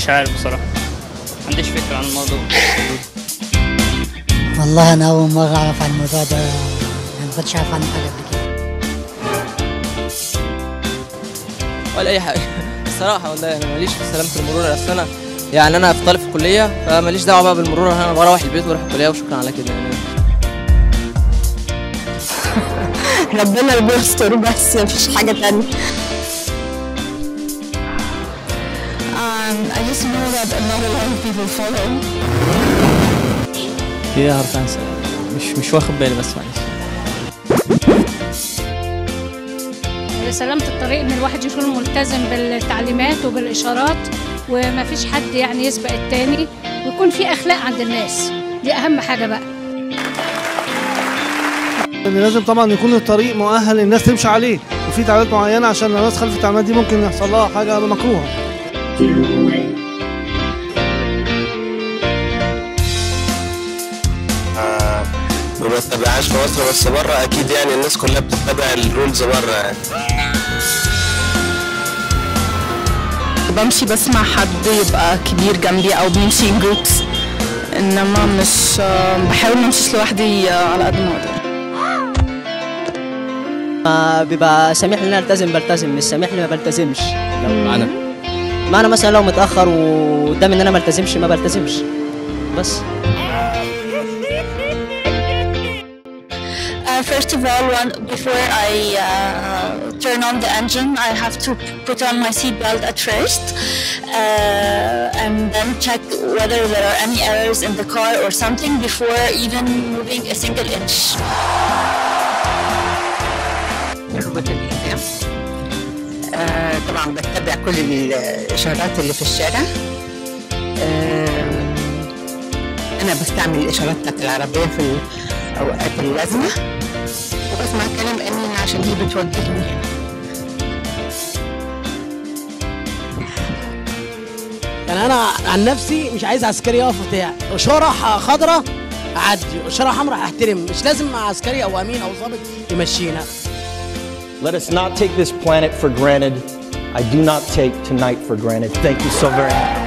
مش عارف بصراحة ما عنديش فكرة عن الموضوع والله انا اول مره اعرف عن الموضوع ده يعني ما كنتش عارف عنه حاجه قبل كده ولا اي حاجه الصراحه والله انا ماليش في سلامه المرور اصل انا يعني انا في طالب في الكليه فماليش دعوه بقى بالمرور انا بروح البيت واروح الكليه وشكرا على كده يعني ربنا يستر بس مفيش حاجة تانية Um, I just know that not a lot of people follow. هي هارت انسر مش مش واخد بالي بس معلش سلامة الطريق ان الواحد يكون ملتزم بالتعليمات وبالاشارات وما فيش حد يعني يسبق التاني ويكون في اخلاق عند الناس دي اهم حاجة بقى ان لازم طبعا يكون الطريق مؤهل الناس تمشي عليه وفي تعليمات معينه عشان لو الناس خلفت التعليمات دي ممكن يحصل لها حاجه مكروهه ما بتبعهاش في مصر بس بره اكيد يعني الناس كلها بتتبع الرولز بره يعني بمشي بسمع حد يبقى كبير جنبي او بنمشي in groups انما مش بحاول ما امشيش لوحدي على قد ما اقدر ما بيبقى سامح لي ان انا التزم بلتزم مش سامح لي ما بلتزمش لو انا ما انا مثلا لو متاخر وقدام ان انا ما التزمش ما بلتزمش بس Uh, first of all, one, before I uh, turn on the engine, I have to put on my seatbelt at first uh, and then check whether there are any errors in the car or something before even moving a single inch. ركوبة الإقدام آه طبعا بتبع كل الإشارات اللي في الشارع آه أنا بستعمل الإشارات بتاعت العربية في الأوقات اللازمة وبسمع كلام أمين عشان هي بتوجهني يعني انا عن نفسي مش عايز عسكري يقف بتاع اشاره خضراء اعدي اشاره حمراء احترم مش لازم مع عسكري او امين او ضابط يمشينا Let us not take this planet for granted. I do not take tonight for granted. Thank you so very much.